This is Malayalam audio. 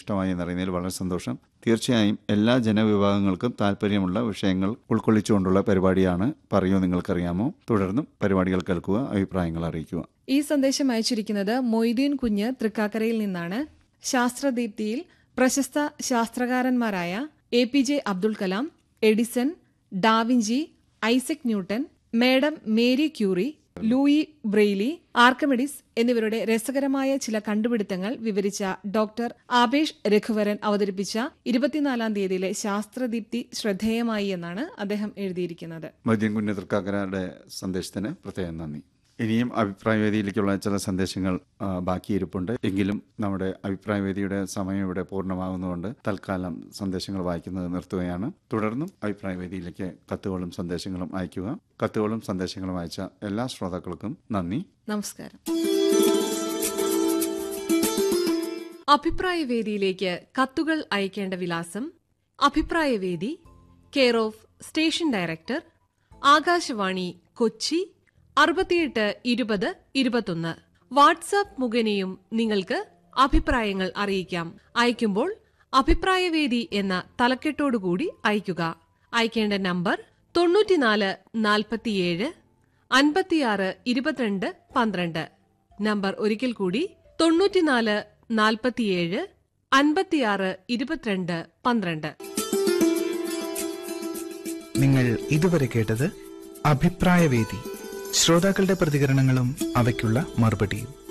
ഇഷ്ടമായി എന്നറിയുന്നതിൽ വളരെ സന്തോഷം തീർച്ചയായും എല്ലാ ജനവിഭാഗങ്ങൾക്കും താല്പര്യമുള്ള വിഷയങ്ങൾ ഉൾക്കൊള്ളിച്ചുകൊണ്ടുള്ള പരിപാടിയാണ് പറയൂ നിങ്ങൾക്കറിയാമോ തുടർന്നും പരിപാടികൾ കേൾക്കുക അഭിപ്രായങ്ങൾ അറിയിക്കുക ഈ സന്ദേശം അയച്ചിരിക്കുന്നത് മൊയ്തീൻ കുഞ്ഞ് തൃക്കാക്കരയിൽ നിന്നാണ് ശാസ്ത്രദീപ്തിയിൽ പ്രശസ്ത ശാസ്ത്രകാരന്മാരായ A P J Abdul Kalam Edison da Vinci Isaac Newton madam Marie Curie Louis Braille Archimedes എന്നിവരുടെ രസകരമായ ചില കണ്ടുപിടുത്തങ്ങൾ വിവരിച്ച ഡോക്ടർ ആബേഷ് രഘുവരൻ അവതരിപ്പിച്ച ഇരുപത്തിനാലാം തീയതിയിലെ ശാസ്ത്രദീപ്തി ശ്രദ്ധേയമായി എന്നാണ് അദ്ദേഹം എഴുതിയിരിക്കുന്നത് മദ്യം കുഞ്ഞ് തൃക്കാക്കരയുടെ സന്ദേശത്തിന് പ്രത്യേകം നന്ദി ഇനിയും അഭിപ്രായ വേദിയിലേക്കുള്ള ചില സന്ദേശങ്ങൾ ആ, ബാക്കിയിരിപ്പുണ്ട് എങ്കിലും നമ്മുടെ അഭിപ്രായ വേദിയുടെ സമയം ഇവിടെ പൂർണ്ണമാകുന്നതുകൊണ്ട് തൽക്കാലം സന്ദേശങ്ങൾ വായിക്കുന്നത് നിർത്തുകയാണ് തുടർന്നും അഭിപ്രായ വേദിയിലേക്ക് കത്തുകളും സന്ദേശങ്ങളും അയയ്ക്കുക കത്തുകളും സന്ദേശങ്ങളും അയച്ച എല്ലാ ശ്രോതാക്കൾക്കും നന്ദി നമസ്കാരം അഭിപ്രായവേദിയിലേക്ക് കത്തുകൾ അയക്കേണ്ട വിലാസം അഭിപ്രായവേദി care of station director Akashvani Kochi അറുപത്തിയെട്ട് ഇരുപത് ഇരുപത്തൊന്ന് വാട്സാപ്പ് മുഖേനയും നിങ്ങൾക്ക് അഭിപ്രായങ്ങൾ അറിയിക്കാം അയക്കുമ്പോൾ അഭിപ്രായവേദി എന്ന തലക്കെട്ടോടുകൂടി അയക്കുക അയക്കേണ്ട നമ്പർ തൊണ്ണൂറ്റിനാല് നാൽപ്പത്തിയേഴ് അൻപത്തിയാറ് ഇരുപത്തിരണ്ട് പന്ത്രണ്ട് നമ്പർ ഒരിക്കൽ കൂടി തൊണ്ണൂറ്റിനാല് നാൽപ്പത്തിയേഴ് അൻപത്തിയാറ് ഇരുപത്തിരണ്ട് പന്ത്രണ്ട് നിങ്ങൾ ഇതുവരെ കേട്ടത് അഭിപ്രായവേദി ശ്രോതാക്കളുടെ പ്രതികരണങ്ങളും അവയ്ക്കുള്ള മറുപടിയും